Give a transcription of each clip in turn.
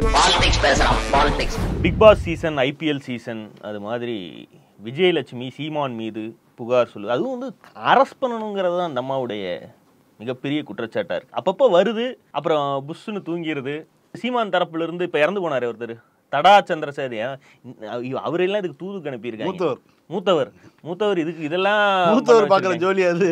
Politics பேசுறான் politics Bigg Boss season IPL season அது மாதிரி விஜயலட்சுமி சீமான் மீது புகார் சொல்லு அதுவும் வந்து அரஸ்ட் பண்ணணுங்கிறது தான் அந்த அம்மாவுடைய மிகப்பெரிய குற்றச்சாட்டா இருக்கு அப்பப்போ வருது அப்புறம் புஷ்ஷுன்னு தூங்கிடுது சீமான் தரப்புல இருந்து இப்ப இறந்து போனாரு ஒருத்தர் தடா சந்திரசேரி அவரெல்லாம் இதுக்கு தூதுக்கு அனுப்பியிருக்காங்க மூத்தவர். மூத்தவர் மூத்தவர் இதுக்கு இதெல்லாம் மூத்தவர் பண்ண பாக்குற வச்சிருக்காங்க. ஜோலி அது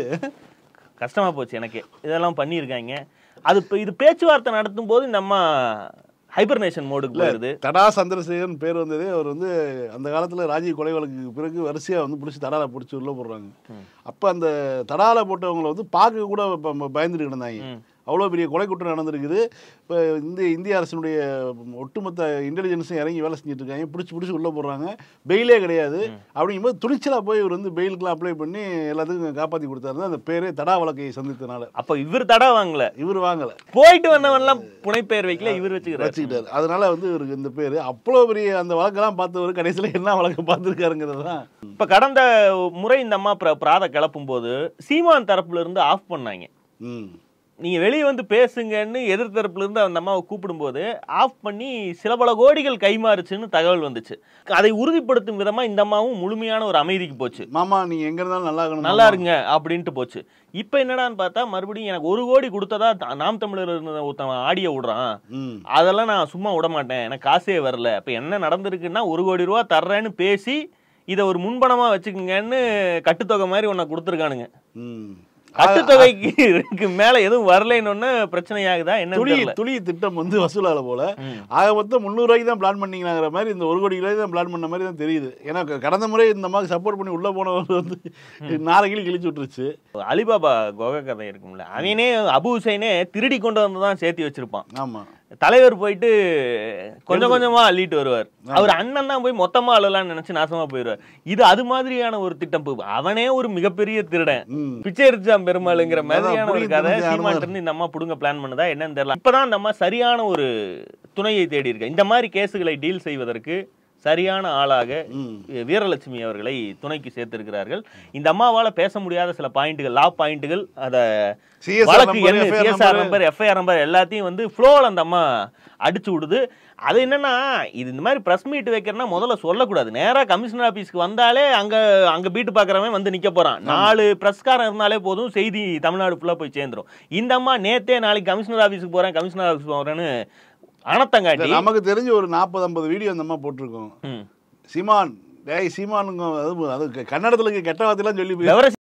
கஷ்டமா போச்சு எனக்கு இதெல்லாம் பண்ணியிருக்காங்க அது இப்போ இது பேச்சுவார்த்தை நடத்தும் போது இந்த அம்மா ஹைபர்னேஷன் மோடுக்கு போயிருது தடா சந்திரசேகரன் பேர் வந்ததே அவர் வந்து அந்த காலத்துல ராஜீவ் கொலை வழக்குக்கு பிறகு வரிசையா வந்து பிடிச்சி தடால பிடிச்சி உள்ள போடுறாங்க அப்ப அந்த தடால போட்டவங்களை வந்து பார்க்க கூட ப- பயந்துட்டு கிடந்தாங்க அவ்வளோ பெரிய கொலை குற்றம் நடந்திருக்குது இப்போ இந்த இந்திய அரசினுடைய ஒட்டுமொத்த இன்டெலிஜென்ஸும் இறங்கி வேலை செஞ்சுட்டு இருக்காங்க பிடிச்சி பிடிச்சி உள்ளே போடுறாங்க பெயிலே கிடையாது அப்படிங்கும்போது துணிச்சலாக போய் இவர் வந்து பெயிலுக்குலாம் அப்ளை பண்ணி எல்லாத்துக்கும் காப்பாற்றி கொடுத்தாரு அந்த பேரே தடா வழக்கை சந்தித்தனால அப்ப இவர் தடா வாங்கல இவர் வாங்கலை போயிட்டு வந்தவன்லாம் புனைப்பெயர் வைக்கல இவர் வச்சுக்கிறாரு வச்சுக்கிட்டாரு அதனால வந்து இவருக்கு இந்த பேர் அவ்வளோ பெரிய அந்த வழக்கெல்லாம் பார்த்தவர் கடைசியில் என்ன வழக்கு பார்த்துருக்காருங்கிறது தான் இப்ப கடந்த முறை இந்த அம்மா பிர- பிராத கிளப்பும் போது சீமான் தரப்புல இருந்து ஆஃப் பண்ணாங்க ம் நீங்க வெளியே வந்து பேசுங்கன்னு எதிர் தரப்புல இருந்து அந்த அம்மாவை கூப்பிடும்போது ஆஃப் பண்ணி சில பல கோடிகள் கைமாறுச்சுன்னு தகவல் வந்துச்சு அதை உறுதிப்படுத்தும் விதமா இந்த அம்மாவும் முழுமையான ஒரு அமைதிக்கு போச்சு மாமா நீங்க எங்க இருந்தாலும் நல்லா இருக்கணும் நல்லா மாமா. இருங்க அப்படின்ட்டு போச்சு இப்போ என்னடான்னு பார்த்தா மறுபடியும் எனக்கு ஒரு கோடி கொடுத்ததா த- நாம் தமிழர் இருந்த ஒருத்தன் ஆடியோ விடுறான் ம் அதெல்லாம் நான் சும்மா விட மாட்டேன் எனக்கு காசே வரல இப்போ என்ன நடந்திருக்குன்னா ஒரு கோடி ரூபா தர்றேன்னு பேசி இதை ஒரு முன்பணமா வச்சுக்கோங்கன்னு கட்டுத்தொகை மாதிரி உன்னை கொடுத்துருக்கானுங்க ம் கட்டுத்தொகைக்கு மேல எதுவும் வரலைன்னு பிரச்சனை ஆகுதா என்ன துளி தெரியல துளி திட்டம் வந்து வசூலால போல ம். ஆக மொத்தம் முந்நூறுவாய்க்கு தான் பிளான் பண்ணீங்களாங்கிற மாதிரி இந்த ஒரு கோடி ரூபாய் தான் பிளான் பண்ண மாதிரி தான் தெரியுது ஏன்னா க- கடந்த முறை இந்த மாதிரி சப்போர்ட் பண்ணி உள்ள போனவர் வந்து நாரைக்கிளி கிழிச்சு விட்டுருச்சு அலிபாபா குகை கதை இருக்கும்ல அவனே அபு ஹுசைனே திருடி கொண்டு வந்து தான் சேர்த்து வச்சிருப்பான் ஆமா தலைவர் போயிட்டு கொஞ்சம் கொஞ்சமா அள்ளிட்டு வருவார் அவர் அண்ணன் தான் போய் மொத்தமா அள்ளலாம்னு நினைச்சு நாசமா போயிடுவார் இது அது மாதிரியான ஒரு திட்டம் இப்ப அவனே ஒரு மிகப்பெரிய திருடன் ம் பிச்சை எடுத்தான் பெருமாளுங்கிற மாதிரியான ஒரு புரியுது, கதை புரியுது, சீமான் அனுமார். இருந்து இந்த அம்மா புடுங்க பிளான் பண்ணுதா என்னன்னு தெரியல இப்பதான் அந்த அம்மா சரியான ஒரு துணையை தேடி இருக்கு இந்த மாதிரி கேஸுகளை டீல் செய்வதற்கு சரியான ஆளாக ம் வீரலட்சுமி அவர்களை துணைக்கு சேர்த்திருக்கிறார்கள் இந்த அம்மாவால பேச முடியாத சில பாயிண்ட்டுகள் லா பாயிண்ட்டுகள் அத CSR வழக்கு number, என்ன FIR CSR number. Number FIR number எல்லாத்தையும் வந்து ஃப்ளோவில் அந்த அம்மா அடிச்சு விடுது அது என்னன்னா இது இந்த மாதிரி ப்ரெஸ் மீட் வைக்கிறேன்னா முதல்ல சொல்லக்கூடாது நேரா கமிஷனர் ஆபீஸ்க்கு வந்தாலே அங்க அங்க பீட்டு பார்க்குறவன் வந்து நிக்க போறான் நாலு பிரஸ்காரம் இருந்தாலே போதும் செய்தி தமிழ்நாடு ஃபுல்லா போய் சேர்ந்துரும் இந்த அம்மா நேத்தே நாளைக்கு கமிஷனர் ஆபீஸ்க்கு போறேன் கமிஷனர் ஆபீஸ் போறேன்னு இல்ல, அனத்தங்காட்டி நமக்கு தெரிஞ்ச ஒரு நாற்பது ஐம்பது வீடியோ அந்த மாதிரி போட்டிருக்கோம் ம். சீமான் டேய் சீமானுங்க அது அது கன்னடத்துல இருக்க கெட்ட வார்த்தையெல்லாம் சொல்லி போய் விவர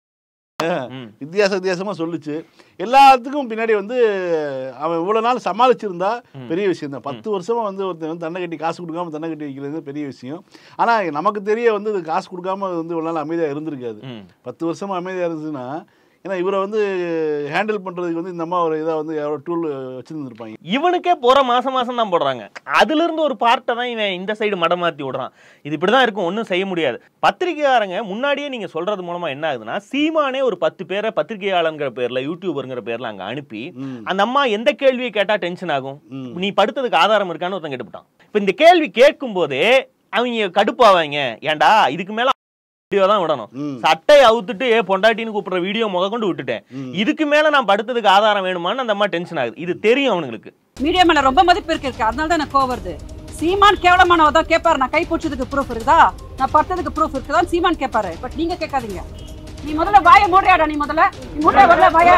ம். வித்தியாச வித்தியாசமா சொல்லுச்சு எல்லாத்துக்கும் பின்னாடி வந்து அவன் இவ்வளவு நாள் சமாளிச்சிருந்தா பெரிய விஷயம் தான் பத்து வருஷமா வந்து ஒருத்தன் வந்து தண்டை கட்டி காசு கொடுக்காம தண்டை கட்டி வைக்கிறது பெரிய விஷயம் ஆனா நமக்கு தெரிய வந்து இது காசு கொடுக்காம அது வந்து இவ்வளவு நாள் அமைதியா இருந்திருக்காது ம். பத்து வருஷமா அமைதியா இருந்துச்சுன்னா ஏன்னா இவரை வந்து ஹேண்டில் பண்றதுக்கு வந்து இந்த அம்மா ஒரு இதாக வந்து யாரோ டூல் வச்சிருந்துருப்பாங்க இவனுக்கே போற மாசம் மாசம் தான் போடுறாங்க அதுல இருந்து ஒரு பார்ட்டை தான் இவன் இந்த சைடு மடமாத்தி விடுறான் இது இப்படிதான் இருக்கும் ஒன்றும் செய்ய முடியாது பத்திரிகையாளங்க முன்னாடியே நீங்க சொல்றது மூலமா என்ன ஆகுதுன்னா சீமானே ஒரு பத்து பேரை பத்திரிகையாளங்கிற பேர்ல யூடியூபர்ங்கிற பேர்ல அங்க அனுப்பி ம். அந்த அம்மா எந்த கேள்வியை கேட்டா டென்ஷன் ஆகும் ம். நீ படுத்ததுக்கு ஆதாரம் இருக்கான்னு ஒருத்தன் கேட்டுவிட்டான் இப்ப இந்த கேள்வி கேட்கும் போதே அவங்க கடுப்பாவாங்க ஏன்டா இதுக்கு மேல வீடியோ தான் விடணும் ம். சட்டை அவுத்துட்டு ஏ பொண்டாட்டின்னு கூப்பிடுற வீடியோ முத கொண்டு விட்டுட்டேன் ம். இதுக்கு மேல நான் படுத்ததுக்கு ஆதாரம் வேணுமான்னு அந்த அம்மா டென்ஷன் ஆகுது இது தெரியும் அவனுங்களுக்கு மீடியா மேல ரொம்ப மதிப்பு இருக்கு இருக்கு அதனால தான் எனக்கு கோவம் வருது சீமான் கேவலமானவ தான் கேட்பாரு நான் கை பிடிச்சதுக்கு ப்ரூஃப் இருக்குதா நான் படுத்ததுக்கு ப்ரூஃப் இருக்குதா சீமான் கேட்பாரு பட் நீங்க கேட்காதீங்க நீ முதல்ல வாய மூடுறியாடா நீ முதல்ல நீ மூட வரல வாய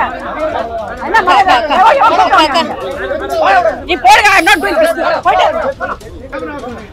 என்ன மரியாதை? வாய மூடுடா. நீ போடுங்க I'm not doing business. போயிட்டு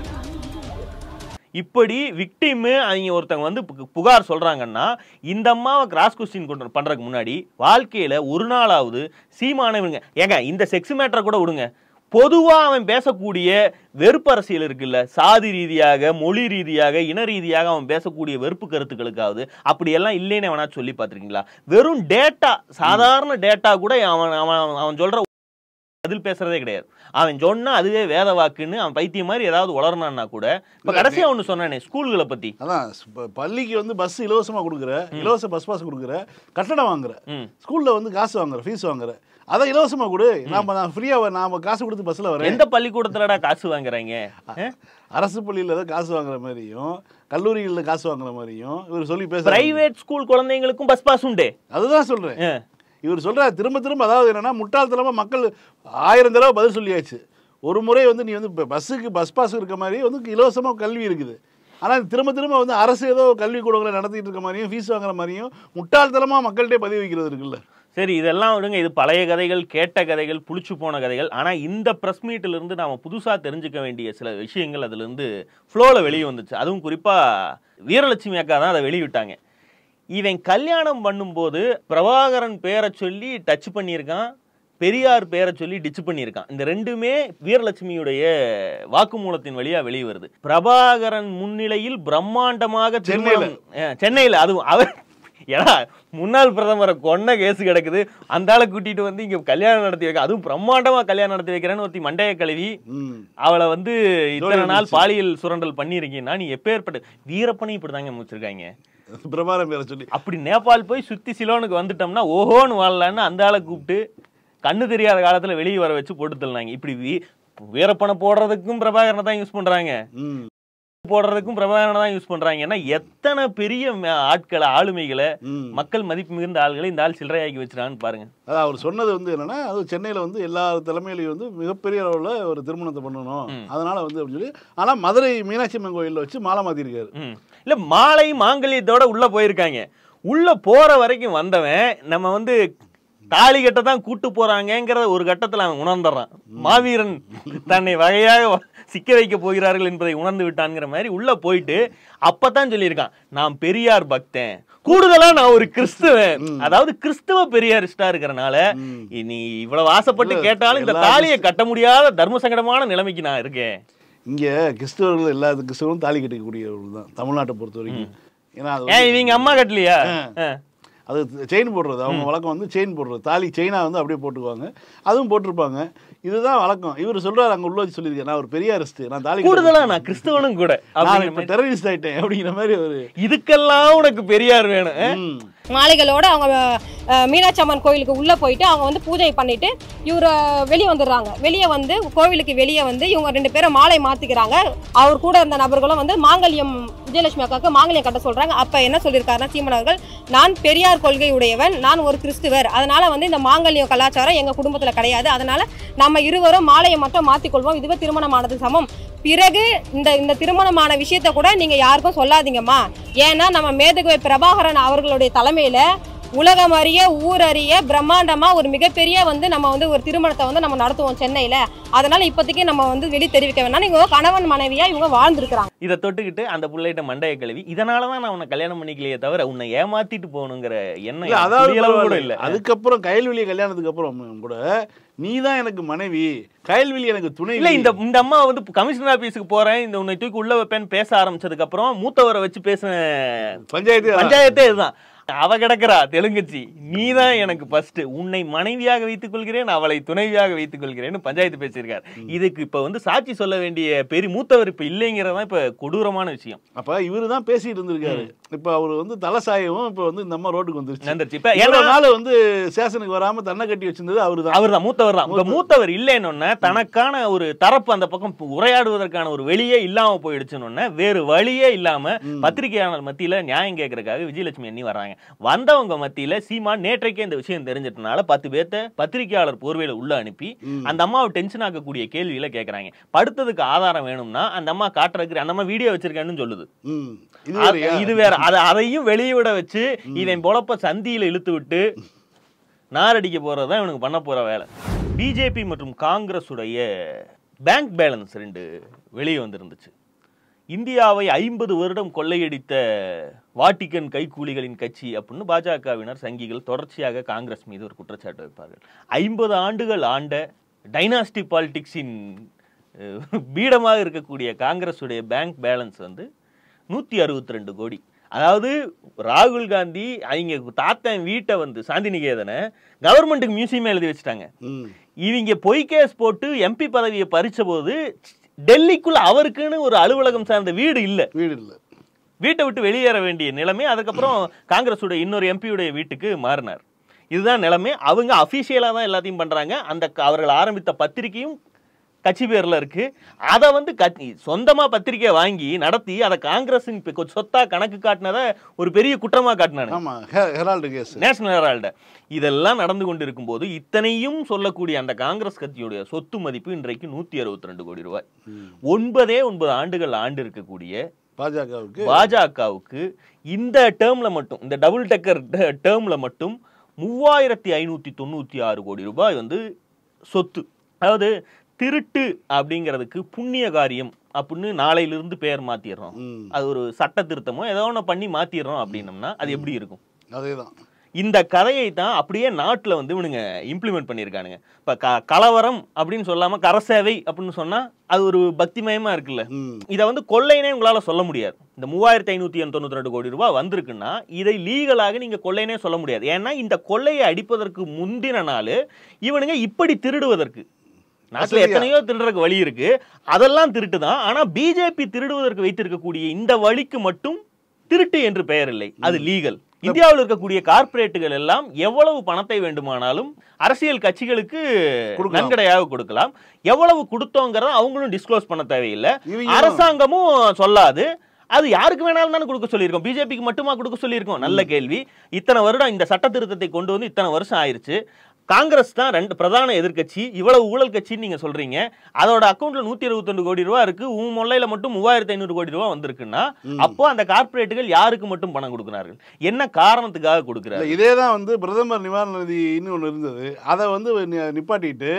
இப்படி விக்டிம் அவங்க ஒருத்தவங்க வந்து பு- புகார் சொல்றாங்கன்னா இந்த அம்மாவை கிராஸ் கொஸ்டின் கொண்டு பண்றதுக்கு முன்னாடி வாழ்க்கையில ஒரு நாளாவது சீமானவங்க ஏங்க இந்த செக்ஸ் மேட்டரை கூட விடுங்க பொதுவா அவன் பேசக்கூடிய வெறுப்பு அரசியல் இருக்குல்ல சாதி ரீதியாக மொழி ரீதியாக இன ரீதியாக அவன் பேசக்கூடிய வெறுப்பு கருத்துக்களுக்காவது அப்படியெல்லாம் இல்லைன்னு அவனா சொல்லி பார்த்திருக்கீங்களா வெறும் டேட்டா சாதாரண டேட்டா கூட அவன் அவன் அவன் சொல்ற பதில் பேசுறதே கிடையாது அவன் சொன்னா அதுவே வேத வாக்குன்னு அவன் பைத்தியம் மாதிரி ஏதாவது உளறனான்னா கூட இப்ப கடைசியா ஒண்ணு சொன்னானே ஸ்கூல்களை பத்தி அதான் இப்ப பள்ளிக்கு வந்து பஸ் இலவசமா கொடுக்குற இலவச பஸ் பாஸ் கொடுக்குற கட்டணம் வாங்குற ம். ஸ்கூல்ல வந்து காசு வாங்குற ஃபீஸ் வாங்குற அதை இலவசமா கொடு நாம நான் ஃப்ரீயா நாம காசு கொடுத்து பஸ்ல வரேன் எந்த பள்ளிக்கூடத்துலடா காசு வாங்குறாங்க அஹ்? அரசு பள்ளியில தான் காசு வாங்குற மாதிரியும் கல்லூரிகளில் காசு வாங்குற மாதிரியும் இவர் சொல்லி பேச பிரைவேட் ஸ்கூல் குழந்தைங்களுக்கும் பஸ் பாஸ் உண்டு அதுதான் சொல்றேன் அஹ். இவர் சொல்றாரு திரும்ப திரும்ப அதாவது என்னன்னா முட்டாள்தனமா மக்கள் ஆயிரம் தடவை பதில் சொல்லியாச்சு ஒரு முறை வந்து நீ வந்து இப்போ பஸ்ஸுக்கு பஸ் பாஸ் இருக்க மாதிரி வந்து இலவசமாக கல்வி இருக்குது ஆனால் திரும்ப திரும்ப வந்து அரசு ஏதோ கல்விக்கூடங்களை நடத்திட்டு இருக்க மாதிரியும் ஃபீஸ் வாங்குற மாதிரியும் முட்டாள்தனமாக மக்கள்கிட்டே பதிவு வைக்கிறது இருக்குல்ல சரி இதெல்லாம் விடுங்க இது பழைய கதைகள் கேட்ட கதைகள் புளிச்சு போன கதைகள் ஆனால் இந்த ப்ரெஸ் மீட்டில் இருந்து நாம புதுசாக தெரிஞ்சுக்க வேண்டிய சில விஷயங்கள் அதுலேருந்து ஃப்ளோவில் வெளியே வந்துச்சு அதுவும் குறிப்பாக வீரலட்சுமி அக்கா தான் அதை வெளியிட்டாங்க இவன் கல்யாணம் பண்ணும்போது பிரபாகரன் பேரை சொல்லி டச் பண்ணியிருக்கான் பெரியார் பேரை சொல்லி டிச் பண்ணியிருக்கான் இந்த ரெண்டுமே வீரலட்சுமியுடைய வாக்குமூலத்தின் வழியா வெளியே வருது பிரபாகரன் முன்னிலையில் பிரம்மாண்டமாக திருமணம் அஹ், சென்னையில அதுவும் அவர் ஏன்னா முன்னாள் பிரதமரை கொன்ன கேஸ் கிடக்குது அந்த ஆளை கூட்டிட்டு வந்து இங்க கல்யாணம் நடத்தி வைக்க அதுவும் பிரம்மாண்டமா கல்யாணம் நடத்தி வைக்கிறேன்னு ஒருத்தி மண்டைய கழுவி ம் அவளை வந்து இத்தனை ஜோடி நாள் வந்துச்சு. பாலியல் சுரண்டல் பண்ணியிருக்கீங்கன்னா நீ எப்பேற்பட்ட வீரப்பனை இப்படிதாங்க முடிச்சிருக்காங்க பிரபாரம் பேரை சொல்லி அப்படி நேபாள் போய் சுத்தி சிலோனுக்கு வந்துட்டோம்னா ஓஹோன்னு வாழலான்னு அந்த ஆளை கூப்பிட்டு கண்ணு தெரியாத காலத்துல வெளியே வர வச்சு போட்டு தள்ளினாங்க இப்படி வீ- வீரப்பனை போடுறதுக்கும் பிரபாகரனை தான் யூஸ் பண்றாங்க ம் போடுறதுக்கும் பிரபாகரனை தான் யூஸ் பண்றாங்க ஏன்னா எத்தனை பெரிய ம- ஆட்களை ஆளுமைகளை ம் மக்கள் மதிப்பு மிகுந்த ஆள்களை இந்த ஆள் சில்லறையாக்கி வச்சிருக்கான்னு பாருங்க அதான் அவர் சொன்னது வந்து என்னன்னா அது சென்னையில் வந்து எல்லா தலைமையிலையும் வந்து மிகப்பெரிய அளவில் ஒரு திருமணத்தை பண்ணணும் அதனால வந்து அப்படின்னு சொல்லி ஆனால் மதுரை மீனாட்சி அம்மன் கோயிலில் வச்சு மாலை மாற்றிருக்காரு ம். இல்ல மாலை மாங்கல்யத்தோட உள்ள போயிருக்காங்க உள்ள போற வரைக்கும் வந்தவன் நம்ம வந்து தாலி கட்ட தான் கூட்டு போறாங்கங்கிறத ஒரு கட்டத்துல அவன் உணர்ந்துடுறான் மாவீரன் தன்னை வகையாக வ- சிக்க வைக்க போகிறார்கள் என்பதை உணர்ந்து விட்டான்ங்கிற மாதிரி உள்ள போயிட்டு அப்பதான் சொல்லியிருக்கான் நான் பெரியார் பக்தன் கூடுதலா நான் ஒரு கிறிஸ்துவன் அதாவது கிறிஸ்துவ பெரியாரிஸ்டா இருக்கிறனால நீ இவ்வளவு ஆசைப்பட்டு இல்ல, கேட்டாலும் இந்த எல்லா தாலியை கட்ட முடியாத தர்ம சங்கடமான நிலைமைக்கு நான் இருக்கேன் இங்கே கிறிஸ்தவர்கள் எல்லா கிறிஸ்தவரும் தாலி கட்டிக்கக்கூடியவர்கள் தான் தமிழ்நாட்டை பொறுத்த வரைக்கும் ஏன்னா அது ஏன் வந்து- இவங்க அம்மா கட்டலையா ஆ. அது செயின் போடுறது அவங்க வழக்கம் வந்து செயின் போடுறது தாலி செயினா வந்து அப்படியே போட்டுக்குவாங்க அதுவும் போட்டிருப்பாங்க இதுதான் வழக்கம் இவர் சொல்றாரு அங்க உள்ள வச்சு சொல்லியிருக்கேன் நான் ஒரு பெரியாரிஸ்ட் நான் தாலி கூடுதலா நான் கிறிஸ்தவனும் கூட நான் அப்படிங்கிற இப்ப மாதிரி. டெரரிஸ்ட் ஆயிட்டேன் அப்படிங்கிற மாதிரி ஒரு இதுக்கெல்லாம் உனக்கு பெரியார் வேணும் ஆ? ம். மாலைகளோட அவங்க அஹ், மீனாட்சி அம்மன் கோயிலுக்கு உள்ள போயிட்டு அவங்க வந்து பூஜை பண்ணிட்டு இவர வெளியே வந்துடுறாங்க வெளியே வந்து கோவிலுக்கு வெளியே வந்து இவங்க ரெண்டு பேரும் மாலை மாத்திக்கிறாங்க அவர் கூட இருந்த நபர்களும் வந்து மாங்கல்யம் விஜயலட்சுமி அக்காவுக்கு மாங்கல்யம் கட்ட சொல்றாங்க அப்ப என்ன சொல்லியிருக்காருன்னா சீமன் அவர்கள் நான் பெரியார் கொள்கை உடையவன் நான் ஒரு கிறிஸ்துவர் அதனால வந்து இந்த மாங்கல்யம் கலாச்சாரம் எங்க குடும்பத்துல கிடையாது அதனால நம்ம இருவரும் மாலையை மட்டும் மாத்திக்கொள்வோம் இதுவே திருமணமானது சமம் பிறகு இந்த இந்த திருமணமான விஷயத்த கூட நீங்க யாருக்கும் சொல்லாதீங்கம்மா ஏன்னா நம்ம மேதகுவை பிரபாகரன் அவர்களுடைய தலைமையில உலகம் அறிய ஊர் அறிய பிரம்மாண்டமா ஒரு மிகப்பெரிய வந்து நம்ம வந்து ஒரு திருமணத்தை வந்து நம்ம நடத்துவோம் சென்னையில அதனால இப்போதைக்கு நம்ம வந்து வெளி தெரிவிக்க வேணாம் நீங்க கணவன் மனைவியா இவங்க வாழ்ந்திருக்கிறாங்க இதை தொட்டுக்கிட்டு அந்த புள்ளைகிட்ட மண்டைய கழுவி இதனால தான் நான் உன்னை கல்யாணம் பண்ணிக்கலையே தவிர உன்னை ஏமாத்திட்டு போகணுங்கிற எண்ணம் இல்ல எனக்கு அதாவது துளியளவு கூட பரவாயில்ல. இல்ல அதுக்கப்புறம் கயல்வெளி கல்யாணத்துக்கு அப்புறம் கூட நீ தான் எனக்கு மனைவி கயல்வெளி எனக்கு துணை இல்ல இந்த இந்த அம்மா வந்து கமிஷனர் ஆபீஸுக்கு போறேன் இந்த உன்னை தூக்கி உள்ள வைப்பேன்னு பேச ஆரம்பிச்சதுக்கு அப்புறம் மூத்தவரை வச்சு பேசின பஞ்சாயத்து பஞ்சாயத்தே இதுதான் அவ கிடக்குறா தெலுங்குச்சி நீதான் எனக்கு ஃபர்ஸ்ட் உன்னை மனைவியாக வைத்துக் கொள்கிறேன் அவளை துணைவியாக வைத்துக் கொள்கிறேன்னு பஞ்சாயத்து பேசியிருக்காரு இதுக்கு இப்ப வந்து சாட்சி சொல்ல வேண்டிய பெரிய மூத்தவர் இப்ப இல்லைங்கிறதான் இப்ப கொடூரமான விஷயம் அப்ப இவரு தான் பேசிட்டு இருந்திருக்காரு இப்ப அவர் வந்து தலை சாயவும் இப்ப வந்து இந்த அம்மா ரோட்டுக்கு வந்துருச்சு வந்துருச்சு இப்ப இவ்வளவு ஏன்னா நாள் வந்து ஸ்டேஷனுக்கு வராம தன்னை கட்டி வச்சிருந்தது அவரு தான் அவர் தான் மூத்தவர் தான் இப்ப மூத்தவர் இல்லைன்னு தனக்கான ஒரு தரப்பு அந்த பக்கம் உரையாடுவதற்கான ஒரு வெளியே இல்லாம போயிடுச்சுன்னு வேறு வழியே இல்லாம பத்திரிகையாளர் மத்தியில நியாயம் கேட்கறதுக்காக விஜயலட்சுமி அண்ணி வர்றாங்க வந்தவங்க மத்தியில சீமான் நேற்றைக்கே இந்த விஷயம் தெரிஞ்சிட்டனால பத்து பேர்த்த பத்திரிகையாளர் போர்வையில உள்ள அனுப்பி அந்த அம்மாவை டென்ஷன் ஆக்கக்கூடிய கேள்வியில கேக்குறாங்க படுத்ததுக்கு ஆதாரம் வேணும்னா அந்த அம்மா காட்டுறதுக்கு அந்த அம்மா வீடியோ வச்சிருக்கேன்னு சொல்லுது ம். இது அது- வேறயா? இது வேற அத அதையும் வெளியே விட வச்சு இவன் பொழப்ப சந்தியில இழுத்து விட்டு நாரடிக்க போறதுதான் இவனுக்கு பண்ண போற வேலை பிஜேபி மற்றும் காங்கிரஸ் உடைய பேங்க் பேலன்ஸ் ரெண்டு வெளியே வந்திருந்துச்சு இந்தியாவை ஐம்பது வருடம் கொள்ளையடித்த வாட்டிக்கன் கைக்கூலிகளின் கட்சி அப்படின்னு பாஜகவினர் சங்கிகள் தொடர்ச்சியாக காங்கிரஸ் மீது ஒரு குற்றச்சாட்டு வைப்பார்கள் ஐம்பது ஆண்டுகள் ஆண்ட டைனாஸ்டி பாலிடிக்ஸின் பீடமாக இருக்கக்கூடிய காங்கிரஸுடைய பேங்க் பேலன்ஸ் வந்து நூற்றி அறுபத்தி ரெண்டு கோடி அதாவது ராகுல் காந்தி அவங்க தாத்தன் வீட்டை வந்து சாந்தி நிகேதனை கவர்மெண்ட்டுக்கு மியூசியமே எழுதி வச்சுட்டாங்க ம். இவங்க பொய் கேஸ் போட்டு எம்பி பதவியை பறிச்ச போது டெல்லிக்குள்ள அவருக்குன்னு ஒரு அலுவலகம் சார்ந்த வீடு இல்ல வீடு இல்ல வீட்டை விட்டு வெளியேற வேண்டிய நிலைமை அதுக்கப்புறம் காங்கிரஸோட இன்னொரு எம்பியுடைய வீட்டுக்கு மாறினார் இதுதான் நிலைமை அவங்க அபிஷியலா தான் எல்லாத்தையும் பண்றாங்க அந்த க- அவர்கள் ஆரம்பித்த பத்திரிகையும் கட்சி பேர்ல இருக்கு அதை வந்து கட்சி சொந்தமா பத்திரிக்கை வாங்கி நடத்தி அதை காங்கிரஸின் இப்ப சொத்தா கணக்கு காட்டினத ஒரு பெரிய குற்றமா காட்டினாங்க ஆமா ஹெ- ஹெரால்டு கேஸ் நேஷனல் ஹெரால்ட இதெல்லாம் நடந்து கொண்டு இருக்கும்போது இத்தனையும் சொல்லக்கூடிய அந்த காங்கிரஸ் கட்சியுடைய சொத்து மதிப்பு இன்றைக்கு நூத்தி அறுபத்தி ரெண்டு கோடி ரூபாய் ஒன்பதே ஒன்பது ஆண்டுகள் ஆண்டு இருக்கக்கூடிய பாஜகவுக்கு பாஜகவுக்கு இந்த டேர்ம்ல மட்டும் இந்த டபுள் டெக்கர் டேர்ம்ல மட்டும் மூவாயிரத்தி ஐநூத்தி தொண்ணூத்தி ஆறு கோடி ரூபாய் வந்து சொத்து அதாவது திருட்டு அப்படிங்கிறதுக்கு புண்ணிய காரியம் அப்படின்னு நாளையிலிருந்து பெயர் மாத்திடுறோம் ம். அது ஒரு சட்ட திருத்தமோ ஏதோ ஒன்று பண்ணி மாத்திடுறோம் அப்படின்னம்னா அது எப்படி இருக்கும் அதேதான் இந்த கதையை தான் அப்படியே நாட்டில் வந்து இவனுங்க இம்ப்ளிமெண்ட் பண்ணியிருக்கானுங்க இப்போ க கலவரம் அப்படின்னு சொல்லாம கரசேவை அப்படின்னு சொன்னா அது ஒரு பக்திமயமா இருக்குல்ல ம் இதை வந்து கொள்ளைனே உங்களால சொல்ல முடியாது இந்த மூவாயிரத்தி ஐநூத்தி தொண்ணூத்தி ரெண்டு கோடி ரூபாய் வந்திருக்குன்னா இதை லீகலாக நீங்க கொள்ளைனே சொல்ல முடியாது ஏன்னா இந்த கொள்ளையை அடிப்பதற்கு முந்தின நாள் இவனுங்க இப்படி திருடுவதற்கு நாட்டில் வசதியா. எத்தனையோ திருடுறதுக்கு வழி இருக்கு அதெல்லாம் திருட்டு தான் ஆனா பிஜேபி திருடுவதற்கு வைத்திருக்கக்கூடிய இந்த வழிக்கு மட்டும் திருட்டு என்று பெயர் இல்லை அது லீகல் இந்தியாவில் இருக்கக்கூடிய கார்ப்பரேட்டுகள் எல்லாம் எவ்வளவு பணத்தை வேண்டுமானாலும் அரசியல் கட்சிகளுக்கு கொடுக்கலாம். நன்கடையாக கொடுக்கலாம் எவ்வளவு கொடுத்தோங்கிறத அவங்களும் டிஸ்க்ளோஸ் பண்ண தேவையில்லை இவங்க அரசாங்கமும் சொல்லாது அது யாருக்கு வேணாலும் தானே கொடுக்க சொல்லியிருக்கோம் பிஜேபிக்கு மட்டுமா கொடுக்க சொல்லியிருக்கோம் நல்ல கேள்வி இத்தனை வருடம் இந்த சட்ட திருத்தத்தை கொண்டு வந்து இத்தனை வருஷம் ஆயிருச்சு காங்கிரஸ் தான் ரெண்டு பிரதான எதிர்க்கட்சி இவ்வளவு ஊழல் கட்சின்னு நீங்க சொல்றீங்க அதோட அக்கௌண்ட்ல நூத்தி இருபத்தொண்டு கோடி ரூபா இருக்கு உன் மொல்லையில மட்டும் மூவாயிரத்தி ஐநூறு கோடி ரூபா வந்திருக்குன்னா அப்போ அந்த கார்ப்பரேட்டுகள் யாருக்கு மட்டும் பணம் கொடுக்கிறார்கள் என்ன காரணத்துக்காக கொடுக்கிறார்கள் இல்ல, இதே தான் வந்து பிரதமர் நிவாரண நிதின்னு ஒன்று இருந்தது அதை வந்து நி- நிப்பாட்டிட்டு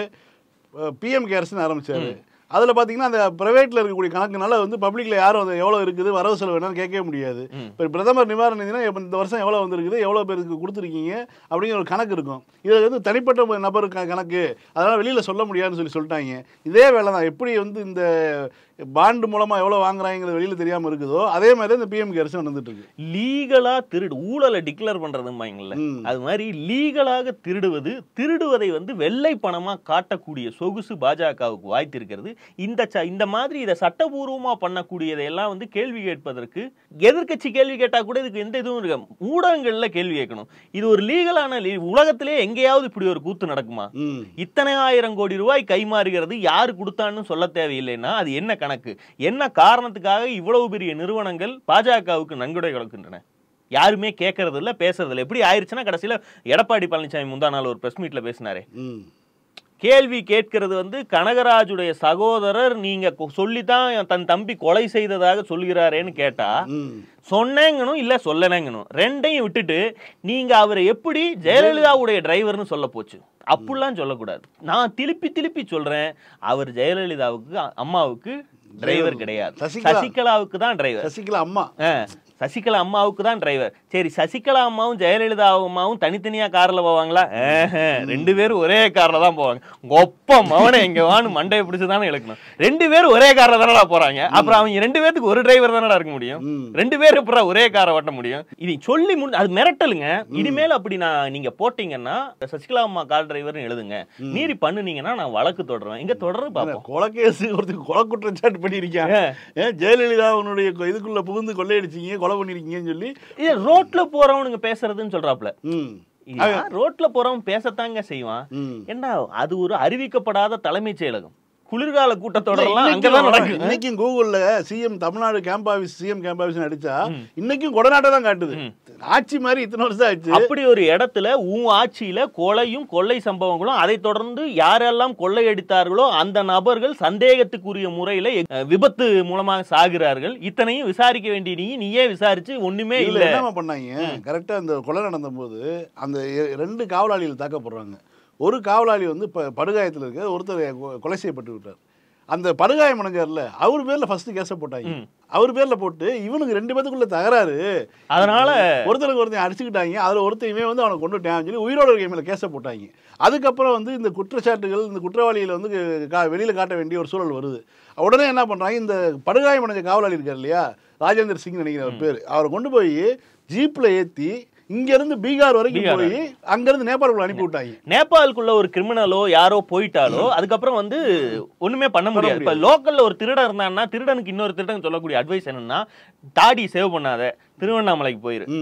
பிஎம் கேர்ஸ்னு ஆரம்பிச்சாரு அதில் பார்த்தீங்கன்னா அந்த ப்ரைவேட்டில் இருக்கக்கூடிய கணக்குனால வந்து பப்ளிக்கில் யாரும் அது எவ்வளோ இருக்குது வரவு செலவு வேணாலும் கேட்கவே முடியாது ம். இப்போ பிரதமர் நிவாரண நிதினா இப்ப இந்த வருஷம் எவ்வளோ வந்திருக்குது எவ்வளோ பேருக்கு கொடுத்துருக்கீங்க அப்படிங்கிற ஒரு கணக்கு இருக்கும் இதில் வந்து தனிப்பட்ட நபர் க- கணக்கு அதனால் வெளியில் சொல்ல முடியாதுன்னு சொல்லி சொல்லிட்டாங்க இதே வேலை தான் எப்படி வந்து இந்த பாண்டு மூலமாக எவ்வளோ வாங்குறாங்கிறது வெளியில் தெரியாமல் இருக்குதோ அதே மாதிரி இந்த பிஎம் கேர்ஸ் நடந்துட்டு இருக்கு லீகலா திருடு ஊழலை டிக்ளேர் பண்றதுமாங்கல்ல ம். அது மாதிரி லீகலாக திருடுவது திருடுவதை வந்து வெள்ளை பணமா காட்டக்கூடிய சொகுசு பாஜகவுக்கு வாய்த்து இருக்கிறது இந்த ச- இந்த மாதிரி இதை சட்டபூர்வமா பண்ணக்கூடியதையெல்லாம் வந்து கேள்வி கேட்பதற்கு எதிர்க்கட்சி கேள்வி கேட்டா கூட இதுக்கு எந்த இதுவும் இருக்க ஊடகங்கள்ல கேள்வி கேட்கணும் இது ஒரு லீகலான லீ- உலகத்திலே எங்கேயாவது இப்படி ஒரு கூத்து நடக்குமா ம் இத்தனை ஆயிரம் கோடி ரூபாய் கைமாறுகிறது யாரு கொடுத்தான்னு சொல்ல தேவையில்லைன்னா அது என்ன கணக்கு என்ன காரணத்துக்காக இவ்வளவு பெரிய நிறுவனங்கள் பாஜகவுக்கு நன்கொடை கொடுக்கின்றன யாருமே கேட்கறது இல்ல பேசுறது இல்ல எப்படி ஆயிருச்சுன்னா கடைசியில எடப்பாடி பழனிசாமி முந்தா நாள் ஒரு பிரஸ் மீட்ல பேசினாரே ம் கேள்வி கேட்கிறது வந்து கனகராஜுடைய சகோதரர் நீங்க கொ- சொல்லித்தான் தன் தம்பி கொலை செய்ததாக சொல்கிறாரேன்னு கேட்டா ம் சொன்னேங்கணும் இல்ல சொல்லனேங்கணும் ரெண்டையும் விட்டுட்டு நீங்க அவரை எப்படி ஜெயலலிதாவுடைய டிரைவர்னு சொல்ல போச்சு அப்படிலாம் சொல்லக்கூடாது நான் திருப்பி திருப்பி சொல்றேன் அவர் ஜெயலலிதாவுக்கு அ- அம்மாவுக்கு டிரைவர் கிடையாது சசிகலா. சசிகலாவுக்கு தான் டிரைவர் சசிகலா அம்மா சசிகலா அம்மாவுக்கு தான் டிரைவர் சரி சசிகலா அம்மாவும் ஜெயலலிதா அம்மாவும் தனித்தனியா கார்ல போவாங்களா ஆஹா, ரெண்டு பேரும் ஒரே கார்ல தான் போவாங்க கொப்ப மவனை எங்க வான்னு மண்டையை பிடிச்சு தானே இழுக்கணும் ரெண்டு பேரும் ஒரே கார்ல தானடா போறாங்க அப்புறம் அவங்க ரெண்டு பேத்துக்கு ஒரு டிரைவர் தானடா இருக்க முடியும் ம் ரெண்டு பேரும் எப்படா ஒரே காரை ஓட்ட முடியும் இது சொல்லி முடி அது மிரட்டலுங்க இனிமேல் அப்படி நான் நீங்க போட்டீங்கன்னா சசிகலா அம்மா கார் டிரைவர்னு எழுதுங்க மீறி பண்ணுனீங்கன்னா நான் வழக்கு தொடருவேன் இங்க தொடர்ந்து பார்ப்போம் கொலைகேஸ் ஒருத்தர் கொலை குற்றச்சாட்டு பண்ணியிருக்காங்க ஏன் ஜெயலலிதா உன்னுடைய கொ- இதுக்குள்ள புகுந்து கொள்ளையடிச்சீங்க கொலை பண்ணிருக்கீங்கன்னு சொல்லி இது ரோட்ல போறவனுங்க பேசுறதுன்னு சொல்றாப்ல ம் இது ரோட்ல போறவன் பேசத்தாங்க செய்வான் ம் என்ன அது ஒரு அறிவிக்கப்படாத தலைமைச் செயலகம் குளிர்கால கூட்டத்தொடர் எல்லாம் இன்னைக்கும் அங்கதான் நடக்கும் இன்னைக்கும் கூகுள்ல CM Tamil Nadu camp office CM camp office அடிச்சா இன்னைக்கும் கொடநாட்டை தான் காட்டுது ஆட்சி மாதிரி இத்தனை வருஷம் ஆச்சு அப்படி ஒரு இடத்துல உன் ஆட்சியில கொலையும் கொள்ளை சம்பவங்களும் அதை தொடர்ந்து யாரெல்லாம் கொள்ளையடித்தார்களோ அந்த நபர்கள் சந்தேகத்துக்குரிய முறையில அஹ், விபத்து மூலமாக சாகிறார்கள் இத்தனையும் விசாரிக்க வேண்டிய நீ நீயே விசாரிச்சு ஒண்ணுமே இதுல இல்ல என்னமா பண்ணாங்க கரெக்டா இந்த கொலை நடந்த போது அந்த எ- ரெண்டு காவலாளிகள் தாக்கப்படுறாங்க ஒரு காவலாளி வந்து இப்ப படுகாயத்துல இருக்க ஒருத்தர் கொ- கொலை செய்யப்பட்டு விட்டார் அந்த படுகாயம் அடைஞ்சார்ல அவர் பேர்ல ஃபர்ஸ்ட் கேஸ போட்டாங்க அவர் பேர்ல போட்டு இவனுக்கு ரெண்டு பேத்துக்குள்ள தகராறு அதனால ஒருத்தருக்கு ஒருத்தன் அடிச்சுக்கிட்டாங்க அதுல ஒருத்தையுமே வந்து அவனை கொண்டுட்டான்னு சொல்லி உயிரோட இருக்க மேல கேஸ போட்டாங்க அதுக்கப்புறம் வந்து இந்த குற்றச்சாட்டுகள் இந்த குற்றவாளிகளை வந்து கா- வெளியில காட்ட வேண்டிய ஒரு சூழல் வருது உடனே என்ன பண்றாங்க இந்த படுகாயம் அடைஞ்ச காவலாளி இருக்கார் இல்லையா ராஜேந்தர் சிங் நினைக்கிற ஒரு பேர் அவரை கொண்டு போய் ஜீப்ல ஏத்தி இங்க இருந்து பீகார் வரைக்கும் பீகார் போய் அங்க இருந்து நேபாளுக்குள்ள அனுப்பி விட்டாங்க நேபாளுக்குள்ள ஒரு கிரிமினலோ யாரோ போயிட்டாலோ அதுக்கப்புறம் வந்து ஒண்ணுமே பண்ண முடியாது இப்ப லோக்கல்ல ஒரு திருடன் இருந்தான்னா திருடனுக்கு இன்னொரு திருடன் சொல்லக்கூடிய அட்வைஸ் என்னன்னா தாடி சேவ் பண்ணாத திருவண்ணாமலைக்கு போயிரு ம்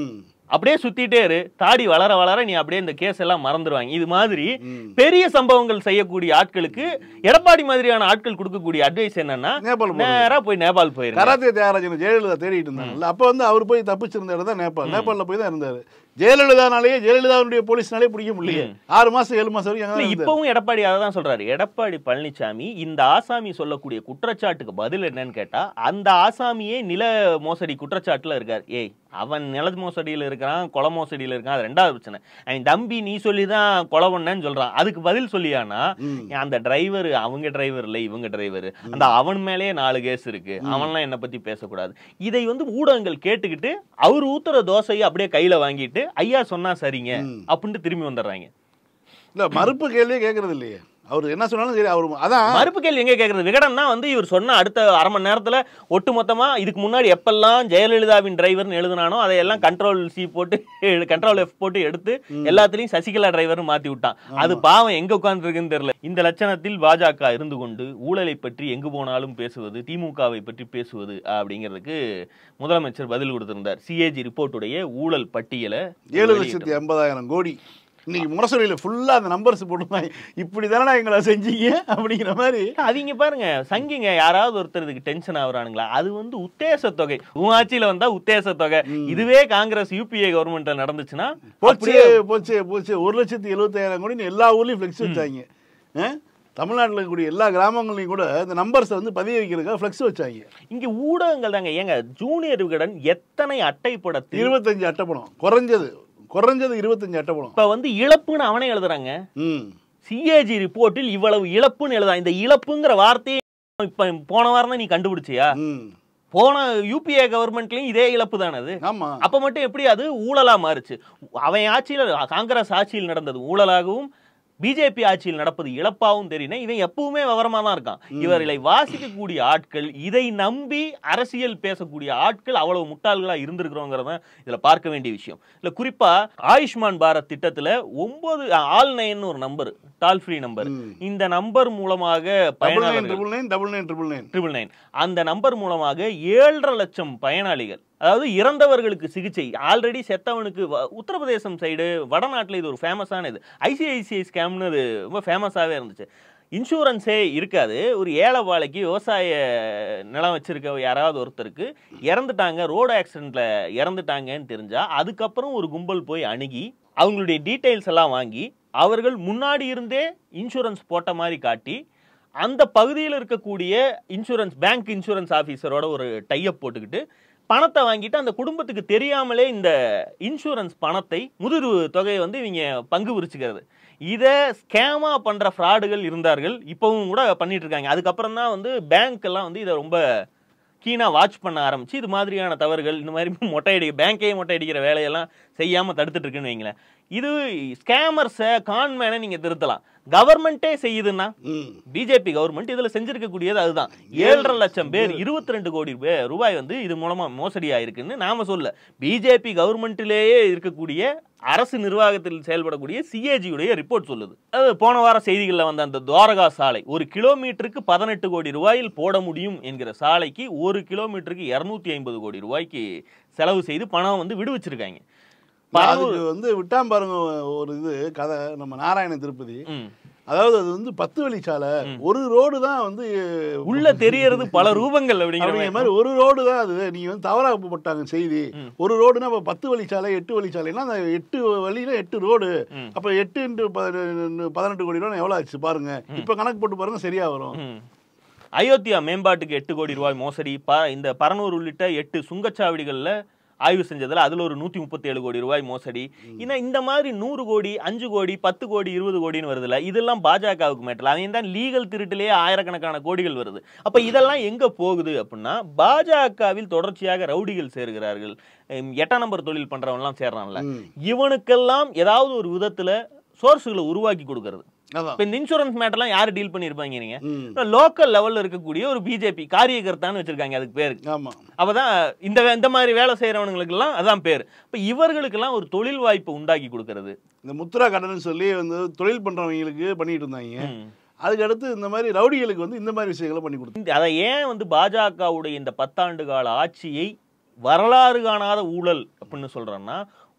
அப்படியே சுத்திட்டே இரு தாடி வளர வளர நீ அப்படியே இந்த கேஸ் எல்லாம் மறந்துடுவாங்க இது மாதிரி ம். பெரிய சம்பவங்கள் செய்யக்கூடிய ஆட்களுக்கு எடப்பாடி மாதிரியான ஆட்கள் கொடுக்கக்கூடிய அட்வைஸ் என்னன்னா நேபாள் போறது. நேரா போய் நேபாள் போயிருங்க கராத்தே தியாகராஜன் ஜெயலலிதா தேடிட்டு இருந்தாங்கல்ல அப்ப வந்து அவர் போய் தப்பிச்சிருந்த இடம் தான் நேபாள் நேபாளில் போய் தான் இருந்தாரு ஜெயலலிதானாலேயே ஜெயலலிதாவுடைய போலீஸ்னாலே பிடிக்க முடியல ஆறு மாசம் ஏழு மாசம் வரைக்கும் அங்கே இல்ல, தான் இருந்தாரு. இப்பவும் எடப்பாடி அதை தான் சொல்றாரு எடப்பாடி பழனிசாமி இந்த ஆசாமி சொல்லக்கூடிய குற்றச்சாட்டுக்கு பதில் என்னன்னு கேட்டா அந்த ஆசாமியே நில மோசடி குற்றச்சாட்டுல இருக்காரு ஏய் அவன் நில மோசடியில இருக்கிறான் கொலை மோசடியில இருக்கான் அது ரெண்டாவது பிரச்சனை அவன் தம்பி நீ சொல்லி தான் கொலை பண்ணேன்னு சொல்றான் அதுக்கு பதில் சொல்லியானா ம். அந்த டிரைவர் அவங்க டிரைவர் இல்ல இவங்க டிரைவர் அந்த அவன் மேலேயே நாலு கேஸ் இருக்கு அவன்லாம் என்ன பத்தி பேசக்கூடாது இதை வந்து ஊடகங்கள் கேட்டுக்கிட்டு அவர் ஊத்துற தோசையை அப்படியே கையில வாங்கிட்டு ஐயா சொன்னா சரிங்க ம். அப்படின்ட்டு திரும்பி வந்துடுறாங்க இல்ல மறுப்பு கேள்வியே கேட்கறது இல்லையே அவர் என்ன சொன்னாலும் சரி அவர் அதான் மறுப்பு கேள்வி எங்க கேக்குறது விகடன் தான் வந்து இவர் சொன்ன அடுத்த அரை மணி நேரத்துல ஒட்டு மொத்தமா இதுக்கு முன்னாடி எப்பெல்லாம் ஜெயலலிதாவின் டிரைவர்னு எழுதுனானோ அதையெல்லாம் கண்ட்ரோல் சி போட்டு கண்ட்ரோல் எஃப் போட்டு எடுத்து எல்லாத்துலயும் சசிகலா டிரைவர் மாத்தி விட்டான் அது பாவம் எங்க உட்கார்ந்து இருக்குன்னு தெரியல இந்த லட்சணத்தில் பாஜக இருந்து கொண்டு ஊழலை பற்றி எங்கு போனாலும் பேசுவது திமுகவை பற்றி பேசுவது அப்படிங்கிறதுக்கு முதலமைச்சர் பதில் கொடுத்திருந்தார் சிஏஜி ரிப்போர்ட்டுடைய ஊழல் பட்டியலை ஏழு லட்சத்தி எண்பதாயிரம் கோடி இன்னைக்கு முரசொலியில் ஃபுல்லா அந்த நம்பர்ஸ் போட்டுருந்தாங்க இப்படி தானே எங்களை செஞ்சீங்க அப்படிங்கிற மாதிரி அவங்க பாருங்க சங்கிங்க யாராவது ஒருத்தர் இதுக்கு டென்ஷன் ஆகுறானுங்களா அது வந்து உத்தேச தொகை உன் ஆட்சியில வந்தா உத்தேச தொகை இதுவே காங்கிரஸ் யூபிஏ கவர்மெண்ட்ல நடந்துச்சுன்னா போச்சு அப்படியே போச்சு போச்சு ஒரு லட்சத்தி எழுபத்தாயிரம் கோடின்னு எல்லா ஊர்லயும் ஃப்ளெக்ஸ் வச்சாங்க ஆ? தமிழ்நாட்டுல இருக்கக்கூடிய எல்லா கிராமங்களையும் கூட இந்த நம்பர்ஸை வந்து பதிய வைக்கிறதுக்காக ஃப்ளெக்ஸ் வச்சாங்க இங்க ஊடகங்கள் தாங்க ஏங்க ஜூனியர் விகடன் எத்தனை அட்டைப்படத்தில் இருபத்தஞ்சு அட்டைப்படம் குறைஞ்சது குறைஞ்சது இருபத்தஞ்சு அட்டைப்படம் இப்ப வந்து இழப்புன்னு அவனே எழுதுறாங்க ம் சிஏஜி ரிப்போர்ட்டில் இவ்வளவு இழப்புன்னு எழுதுறான் இந்த இழப்புங்கிற வார்த்தையை இப்ப போன வாரம் தான் நீ கண்டுபிடிச்சியா ம் போன யூபிஏ கவர்மெண்ட்லயும் இதே இழப்பு தானே அது ஆமா அப்ப மட்டும் எப்படி அது ஊழலா மாறுச்சு அவன் ஆட்சியில காங்கிரஸ் ஆட்சியில் நடந்தது ஊழலாகவும் பிஜேபி ஆட்சியில் நடப்பது இழப்பாகவும் தெரியல இவன் எப்பவுமே விவரமா தான் இருக்கான் இவர்களை வாசிக்கக்கூடிய ஆட்கள் இதை நம்பி அரசியல் பேசக்கூடிய ஆட்கள் அவ்வளவு முட்டாள்களா இருந்திருக்கிறோங்கிறத இதுல பார்க்க வேண்டிய விஷயம் இல்ல குறிப்பா ஆயுஷ்மான் பாரத் திட்டத்துல ஒன்பது ஆல் நைன் ஒரு நம்பர் டால் ஃப்ரீ நம்பர் ம். இந்த நம்பர் மூலமாக டபுள் நைன் பயனாளர்கள் triple nine double nine triple nine triple nine அந்த நம்பர் மூலமாக ஏழரை லட்சம் பயனாளிகள் அதாவது இறந்தவர்களுக்கு சிகிச்சை ஆல்ரெடி செத்தவனுக்கு வ- உத்தரப்பிரதேசம் சைடு வடநாட்டில் இது ஒரு ஃபேமஸான இது ஐசிஐசிஐ ஸ்கேம்னு இது ரொம்ப ஃபேமஸாகவே இருந்துச்சு இன்சூரன்ஸே இருக்காது ஒரு ஏழை வாழைக்கு விவசாய நிலம் வச்சிருக்க யாராவது ஒருத்தருக்கு இறந்துட்டாங்க ரோடு ஆக்சிடென்ட்ல இறந்துட்டாங்கன்னு தெரிஞ்சா அதுக்கப்புறம் ஒரு கும்பல் போய் அணுகி அவங்களுடைய டீட்டெயில்ஸ் எல்லாம் வாங்கி அவர்கள் முன்னாடி இருந்தே இன்சூரன்ஸ் போட்ட மாதிரி காட்டி அந்த பகுதியில் இருக்கக்கூடிய இன்சூரன்ஸ் பேங்க் இன்சூரன்ஸ் ஆஃபீஸரோட ஒரு டைப் போட்டுக்கிட்டு பணத்தை வாங்கிட்டு அந்த குடும்பத்துக்கு தெரியாமலே இந்த இன்சூரன்ஸ் பணத்தை முதிர்வு தொகையை வந்து இவங்க பங்கு பிரிச்சுக்கிறது இதை ஸ்கேமா பண்ற ஃப்ராடுகள் இருந்தார்கள் இப்பவும் கூட பண்ணிட்டு இருக்காங்க அதுக்கப்புறம் தான் வந்து பேங்க் எல்லாம் வந்து இதை ரொம்ப கீனா வாட்ச் பண்ண ஆரம்பிச்சு இது மாதிரியான தவறுகள் இந்த மாதிரி மொட்டை அடி பேங்கையே மொட்டை அடிக்கிற வேலையெல்லாம் செய்யாம தடுத்துட்டு இருக்குன்னு வைங்களேன் இது ஸ்கேமர்ஸை கான்மேனை நீங்க திருத்தலாம் கவர்மெண்ட்டே செய்யுதுன்னா ம் பிஜேபி கவர்மெண்ட் இதுல செஞ்சிருக்கக்கூடியது அதுதான் ஏழரை லட்சம் பேர் இருபத்தி ரெண்டு கோடி பே- ரூபாய் வந்து இது மூலமா மோசடி ஆயிருக்குன்னு நாம சொல்ல பிஜேபி கவர்மெண்ட்டிலேயே இருக்கக்கூடிய அரசு நிர்வாகத்தில் செயல்படக்கூடிய சிஏஜியுடைய ரிப்போர்ட் சொல்லுது அது போன வார செய்திகளில் வந்த அந்த துவாரகா சாலை ஒரு கிலோமீட்டருக்கு பதினெட்டு கோடி ரூபாயில் போட முடியும் என்கிற சாலைக்கு ஒரு கிலோமீட்டருக்கு இருநூத்தி ஐம்பது கோடி ரூபாய்க்கு செலவு செய்து பணம் வந்து விடுவிச்சிருக்காங்க பரநூறு அதுக்கு வந்து விட்டாம் பாருங்க ஒரு இது கதை நம்ம நாராயண திருப்பதி ம். அதாவது அது வந்து பத்து வழிச்சாலை ஒரு ரோடு தான் வந்து உள்ள தெரியறது பல ரூபங்கள் அப்படிங்கிற அப்படிங்கிற மாதிரி மாதிரி ஒரு ரோடு தான் அது நீங்க வந்து தவறாக போட்டாங்க செய்தி ம். ஒரு ரோடுனா இப்போ பத்து வழிச்சாலை எட்டு வழிச்சாலைனா அந்த எட்டு வழியில எட்டு ரோடு ம். அப்போ எட்டு இன்ட்டு பதினெட்டு கோடி ரூபா எவ்வளோ ஆச்சு பாருங்க இப்போ கணக்கு போட்டு பாருங்க சரியா வரும் ம். அயோத்தியா மேம்பாட்டுக்கு எட்டு கோடி ரூபாய் மோசடி ப இந்த பரனூர் உள்ளிட்ட எட்டு சுங்கச்சாவடிகளில் ஆய்வு செஞ்சதுல அதுல ஒரு நூத்தி முப்பத்தி ஏழு கோடி ரூபாய் மோசடி இன்னும் இந்த மாதிரி நூறு கோடி அஞ்சு கோடி பத்து கோடி இருபது கோடின்னு வருதுல்ல இதெல்லாம் பாஜகவுக்கு மேட்டல அவன் தான் லீகல் திருட்டிலேயே ஆயிரக்கணக்கான கோடிகள் வருது அப்ப இதெல்லாம் எங்க போகுது அப்படின்னா பாஜகவில் தொடர்ச்சியாக ரவுடிகள் சேர்கிறார்கள் ஹம், எட்டாம் நம்பர் தொழில் பண்றவன்லாம் சேர்றான்ல ம். இவனுக்கெல்லாம் ஏதாவது ஒரு விதத்துல சோர்ஸுகளை உருவாக்கி கொடுக்கறது அதான் இப்ப இந்த இன்சூரன்ஸ் மேட்டர்லாம் யாரு டீல் பண்ணிருப்பாங்க நீங்க ம் லோக்கல் லெவல்ல இருக்கக்கூடிய ஒரு பிஜேபி காரியகர்த்தான்னு வச்சிருக்காங்க அதுக்கு பேரு ஆமா அப்பதான் இந்த வே- இந்த மாதிரி வேலை செய்யறவனுங்களுக்கு எல்லாம் அதான் பேர் இப்ப இவர்களுக்கெல்லாம் ஒரு தொழில் வாய்ப்பு உண்டாக்கி கொடுக்கறது இந்த முத்ரா கடன் சொல்லி வந்து தொழில் பண்றவங்களுக்கு பண்ணிட்டு இருந்தாங்க ம். அதுக்கு அடுத்து இந்த மாதிரி ரவுடிகளுக்கு வந்து இந்த மாதிரி விஷயங்களை பண்ணி கொடுத்தாங்க இந்த- அதை ஏன் வந்து பாஜகவுடைய இந்த பத்தாண்டு கால ஆட்சியை வரலாறு காணாத ஊழல் அப்படின்னு சொல்றேன்னா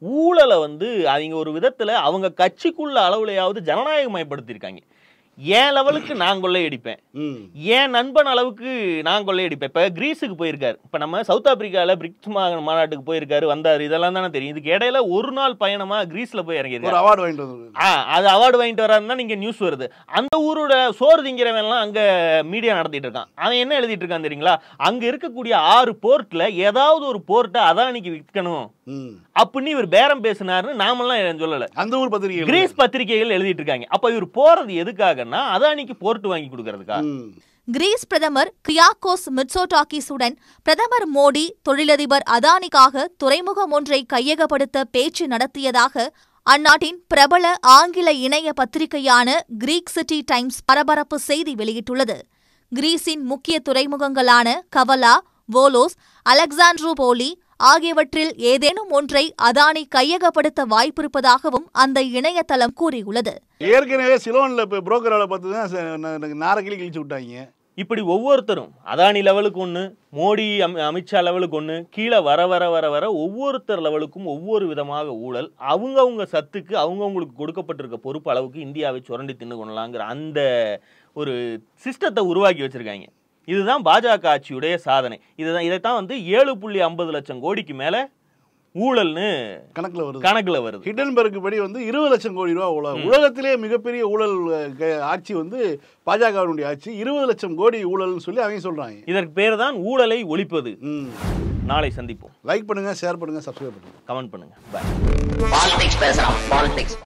ஊழலை வந்து அவங்க ஒரு விதத்துல அவங்க கட்சிக்குள்ள அளவுலையாவது ஜனநாயகமயப்படுத்தியிருக்காங்க என் லெவலுக்கு நான் கொள்ளையடிப்பேன் ம் என் நண்பன் அளவுக்கு நான் கொள்ளையடிப்பேன் இப்போ கிரீஸுக்கு போயிருக்காரு இப்போ நம்ம சவுத் ஆப்பிரிக்காவில் பிரிக்ஸ் மா மாநாட்டுக்கு போயிருக்காரு வந்தார் இதெல்லாம் தானே தெரியும் இதுக்கு இடையில ஒரு நாள் பயணமா கிரீஸ்ல போய் ஒரு இறங்கியிருக்காரு அவார்டு வாங்கிட்டு வந்து ஆ அது அவார்டு வாங்கிட்டு வராருன்னா நீங்க நியூஸ் வருது அந்த ஊரோட சோறு திங்கிறவன்லாம் அங்க மீடியா நடத்திட்டு இருக்கான் அவன் என்ன எழுதிட்டு இருக்கான் தெரியுங்களா அங்க இருக்கக்கூடிய ஆறு போர்ட்ல ஏதாவது ஒரு போர்ட்டை அதானிக்கு விற்கணும் ம் அப்படின்னு இவர் பேரம் பேசினாருன்னு நாமெல்லாம் சொல்லல அந்த ஊர் பத்திரிகை கிரீஸ் பத்திரிகைகள் எழுதிட்டு இருக்காங்க அப்ப இவர் போறது எதுக்காகன்னா அதானிக்கு போர்ட் வாங்கி கொடுக்கறதுக்கா ம் கிரீஸ் பிரதமர் கிரியாக்கோஸ் மிட்சோடாக்கிஸுடன் பிரதமர் மோடி தொழிலதிபர் அதானிக்காக துறைமுகம் ஒன்றை கையகப்படுத்த பேச்சு நடத்தியதாக அந்நாட்டின் பிரபல ஆங்கில இணைய பத்திரிகையான கிரீக் சிட்டி டைம்ஸ் பரபரப்பு செய்தி வெளியிட்டுள்ளது கிரீஸின் முக்கிய துறைமுகங்களான கவலா வோலோஸ் அலெக்சாண்ட்ரோபோலி ஆகியவற்றில் ஏதேனும் ஒன்றை அதானி கையகப்படுத்த வாய்ப்பிருப்பதாகவும் அந்த இணையதளம் கூறியுள்ளது ஏற்கனவே சிலோனில் இப்போ புரோக்கர் வேலை பார்த்து தான் ச- ந- எனக்கு நாரக்கிளி கிழிச்சு விட்டாங்க இப்படி ஒவ்வொருத்தரும் அதானி லெவலுக்கு ஒன்று மோடி அமி அமித்ஷா லெவலுக்கு ஒன்று கீழே வர வர வர வர ஒவ்வொருத்தர் லெவலுக்கும் ஒவ்வொரு விதமாக ஊழல் அவங்கவுங்க சத்துக்கு அவங்கவுங்களுக்கு கொடுக்கப்பட்டிருக்க பொறுப்பு அளவுக்கு இந்தியாவை சுரண்டி தின்னு கொள்ளலாங்கிற அந்த ஒரு சிஸ்டத்தை உருவாக்கி வச்சிருக்காங்க இதுதான் பாஜக ஆட்சியுடைய சாதனை இதுதான் இதைத்தான் வந்து ஏழு புள்ளி ஐம்பது லட்சம் கோடிக்கு மேலே ஊழல்னு கணக்கில் வருது கணக்குல வருது ஹிடன்பர்க் படி வந்து இருபது லட்சம் கோடி ரூபா ஊழல் உலகத்திலே மிகப்பெரிய ஊழல் அஹ், க- ஆட்சி வந்து பாஜகவினுடைய ஆட்சி இருபது லட்சம் கோடி ஊழல்னு சொல்லி அவங்க சொல்றாங்க இதற்கு பேர் தான் ஊழலை ஒழிப்பது ம் நாளை சந்திப்போம் லைக் பண்ணுங்க ஷேர் பண்ணுங்க சப்ஸ்கிரைப் பண்ணுங்க கமெண்ட் பண்ணுங்க பாய் Politics பேசுறான் பாலிடிக்ஸ்